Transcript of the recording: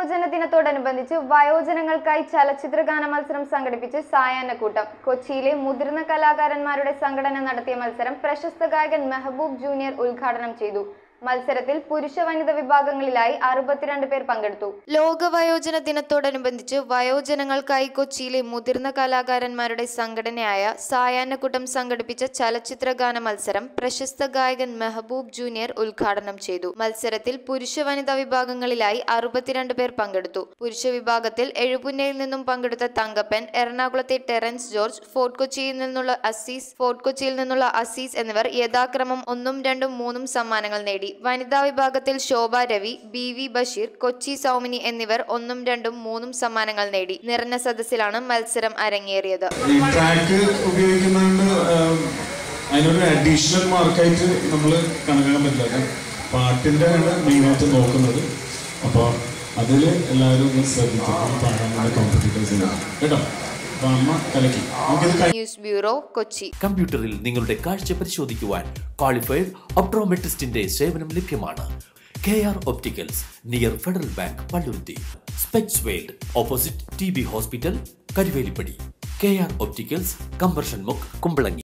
വയോജന ദിനത്തോടനുബന്ധിച്ച് വയോജനങ്ങൾക്കായി ചലച്ചിത്ര ഗാന മത്സരം സംഘടിപ്പിച്ച് സായാഹ്നക്കൂട്ടം കൊച്ചിയിലെ മുതിർന്ന കലാകാരന്മാരുടെ സംഘടന നടത്തിയ മത്സരം പ്രശസ്ത ഗായകൻ മെഹബൂബ് ജൂനിയർ ഉദ്ഘാടനം ചെയ്തു മത്സരത്തിൽ പുരുഷ വനിത വിഭാഗങ്ങളിലായി അറുപത്തിരണ്ട് പേർ പങ്കെടുത്തു ലോക വയോജന ദിനത്തോടനുബന്ധിച്ച് വയോജനങ്ങൾക്കായി കൊച്ചിയിലെ മുതിർന്ന കലാകാരന്മാരുടെ സംഘടനയായ സായാഹ്നക്കൂട്ടം സംഘടിപ്പിച്ച ചലച്ചിത്ര ഗാന മത്സരം പ്രശസ്ത ഗായകൻ മെഹബൂബ് ജൂനിയർ ഉദ്ഘാടനം ചെയ്തു മത്സരത്തിൽ പുരുഷ വനിതാ വിഭാഗങ്ങളിലായി അറുപത്തിരണ്ട് പേർ പങ്കെടുത്തു പുരുഷ വിഭാഗത്തിൽ എഴുപുന്നയിൽ നിന്നും പങ്കെടുത്ത തങ്കപ്പൻ എറണാകുളത്തെ ടെറൻസ് ജോർജ് ഫോർട്ട് കൊച്ചിയിൽ നിന്നുള്ള അസീസ് ഫോർട്ട് കൊച്ചിയിൽ നിന്നുള്ള അസീസ് എന്നിവർ യഥാക്രമം ഒന്നും രണ്ടും മൂന്നും സമ്മാനങ്ങൾ നേടി വനിതാ വിഭാഗത്തിൽ ശോഭ രവി ബി വി ബഷീർ കൊച്ചി സൗമിനി എന്നിവർ ഒന്നും രണ്ടും മൂന്നും സമ്മാനങ്ങൾ നേടി നിറഞ്ഞ സദസ്സിലാണ് മത്സരം അരങ്ങേറിയത് ഈ ട്രാക്ക് ഉപയോഗിക്കുന്നതുകൊണ്ട് ആം, അതിനൊരു അഡീഷണൽ മാർക്കായിട്ട് നമ്മൾ കണക്കാക്കാൻ പറ്റില്ല അത് പാട്ടിൻ്റെ ആണ് മെയിനായിട്ട് നോക്കുന്നത് അപ്പോൾ അതിൽ എല്ലാവരും ഒന്ന് ശ്രദ്ധിക്കും പാടാനുള്ള കോമ്പറ്റീറ്റേഴ്സ് കേട്ടോ അപ്പോൾ അമ്മ കലക്കി നമുക്കിത് കഴി- ന്യൂസ് ബ്യൂറോ കൊച്ചി കമ്പ്യൂട്ടറിൽ നിങ്ങളുടെ കാഴ്ച പരിശോധിക്കുവാൻ ക്വാളിഫൈഡ് ഒപ്ട്രോമെട്രിസ്റ്റിന്റെ സേവനം ലഭ്യമാണ് K R opticals near federal bank Palluruthy specs world opposite T B hospital Karuvelippady K R opticals കമ്പർഷൻ മുക്ക് കുമ്പളങ്ങി